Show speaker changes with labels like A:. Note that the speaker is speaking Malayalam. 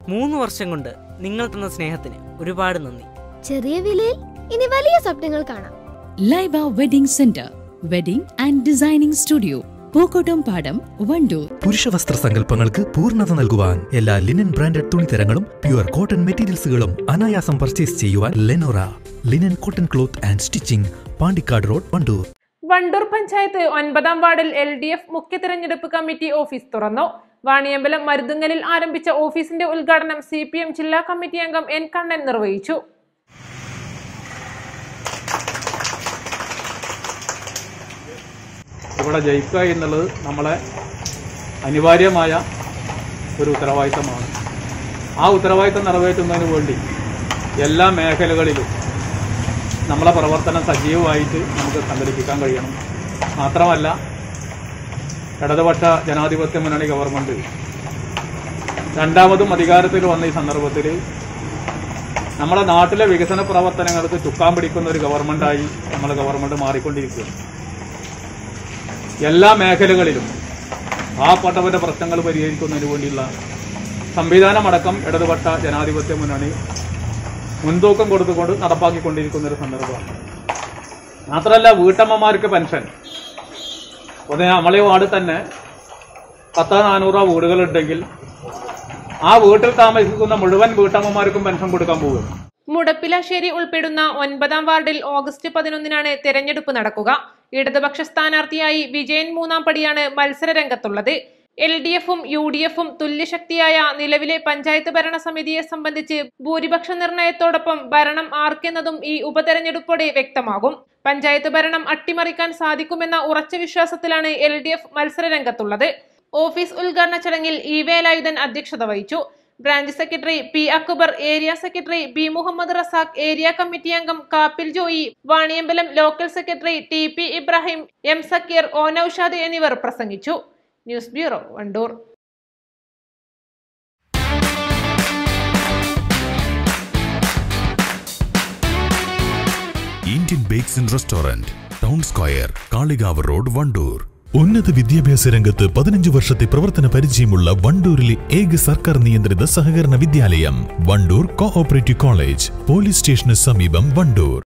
A: മൂന്ന് വർഷം കൊണ്ട് നിങ്ങൾ തന്ന സ്നേഹത്തിന് ഒരുപാട് നന്ദി
B: ചെറിയ വിലയിൽ ഇനി വലിയ സ്വപ്നങ്ങൾ കാണാം
C: Laiba wedding centre wedding and designing studio Pookkottam Padam Wandoor
D: പുരുഷവസ്ത്ര സങ്കല്പങ്ങൾക്ക് പൂർണ്ണത നൽകുവാൻ എല്ലാ ലിനൻ ബ്രാൻഡഡ് തുണിത്തരങ്ങളും പ്യുവർ കോട്ടൺ മെറ്റീരിയൽസുകളും അനായാസം പർച്ചേസ് ചെയ്യുവാൻ Lenora linen cotton cloth and stitching Pandikkad road Wandoor
E: Wandoor panchayat ഒൻപതാം വാർഡിൽ എൽ ഡി എഫ് മുഖ്യ തിരഞ്ഞെടുപ്പ് കമ്മിറ്റി ഓഫീസ് തുറന്നു വാണിയമ്പലം മരുതുങ്ങലിൽ ആരംഭിച്ച ഓഫീസിന്റെ ഉദ്ഘാടനം സി പി എം ജില്ലാ കമ്മിറ്റി അംഗം എൻ കണ്ണൻ നിർവഹിച്ചു
F: ഇവിടെ ജയിക്കുക എന്നുള്ളത് നമ്മളെ അനിവാര്യമായ ഒരു ഉത്തരവാദിത്തമാണ് ആ ഉത്തരവാദിത്തം നിറവേറ്റുന്നതിന് വേണ്ടി എല്ലാ മേഖലകളിലും നമ്മളെ പ്രവർത്തനം സജീവമായിട്ട് നമുക്ക് സംഘടിപ്പിക്കാൻ കഴിയണം മാത്രമല്ല ഇടതുപക്ഷ ജനാധിപത്യ മുന്നണി ഗവൺമെൻറ് രണ്ടാമതും അധികാരത്തിൽ വന്ന ഈ സന്ദർഭത്തിൽ നമ്മുടെ നാട്ടിലെ വികസന പ്രവർത്തനങ്ങൾക്ക് ചുക്കാൻ പിടിക്കുന്ന ഒരു ഗവൺമെൻറ്റായി നമ്മളെ ഗവൺമെൻറ് മാറിക്കൊണ്ടിരിക്കുകയാണ് എല്ലാ മേഖലകളിലും പാവപ്പെട്ടവരുടെ പ്രശ്നങ്ങൾ പരിഹരിക്കുന്നതിന് വേണ്ടിയുള്ള സംവിധാനമടക്കം ഇടതുപക്ഷ ജനാധിപത്യ മുന്നണി മുൻതൂക്കം കൊടുത്തുകൊണ്ട് നടപ്പാക്കിക്കൊണ്ടിരിക്കുന്ന ഒരു സന്ദർഭമാണ് മാത്രമല്ല വീട്ടമ്മമാർക്ക് പെൻഷൻ ഒന്ന് നമ്മളെ വാർഡിൽ തന്നെ പത്തോ നാനൂറോ വീടുകളുണ്ടെങ്കിൽ ആ വീട്ടിൽ താമസിക്കുന്ന മുഴുവൻ വീട്ടമ്മമാർക്കും പെൻഷൻ കൊടുക്കാൻ പോകുന്നു
E: മുടപ്പിലാശ്ശേരി ഉൾപ്പെടുന്ന ഒൻപതാം വാർഡിൽ ഓഗസ്റ്റ് പതിനൊന്നിനാണ് തെരഞ്ഞെടുപ്പ് നടക്കുക ഇടതുപക്ഷ സ്ഥാനാർത്ഥിയായി വിജയൻ മൂന്നാം പടിയാണ് മത്സര രംഗത്തുള്ളത് എൽ ഡി എഫും യു ഡി എഫും തുല്യശക്തിയായ നിലവിലെ പഞ്ചായത്ത് ഭരണസമിതിയെ സംബന്ധിച്ച് ഭൂരിപക്ഷ നിർണയത്തോടൊപ്പം ഭരണം ആർക്കെന്നതും ഈ ഉപതെരഞ്ഞെടുപ്പോടെ വ്യക്തമാകും പഞ്ചായത്ത് ഭരണം അട്ടിമറിക്കാൻ സാധിക്കുമെന്ന ഉറച്ച വിശ്വാസത്തിലാണ് എൽ ഡി എഫ് മത്സര രംഗത്തുള്ളത് ഓഫീസ് ഉദ്ഘാടന ചടങ്ങിൽ ഇ വേലായുധൻ അധ്യക്ഷത വഹിച്ചു branch secretary P Akbar area secretary B Muhammad Razak area committee അംഗം Kappil Joy Vaniyambalam local secretary T P Ibrahim M Zakir O Naushad എന്നിവർ പ്രസംഗിച്ചു news bureau Wandoor
G: Indian bakes and restaurant town square Kalikavu road Wandoor
H: ഉന്നത വിദ്യാഭ്യാസ രംഗത്ത് പതിനഞ്ച് വർഷത്തെ പ്രവർത്തന പരിചയമുള്ള വണ്ടൂരിലെ ഏക സർക്കാർ നിയന്ത്രിത സഹകരണ വിദ്യാലയം വണ്ടൂർ കോഓപ്പറേറ്റീവ് കോളേജ് പോലീസ് സ്റ്റേഷന് സമീപം വണ്ടൂർ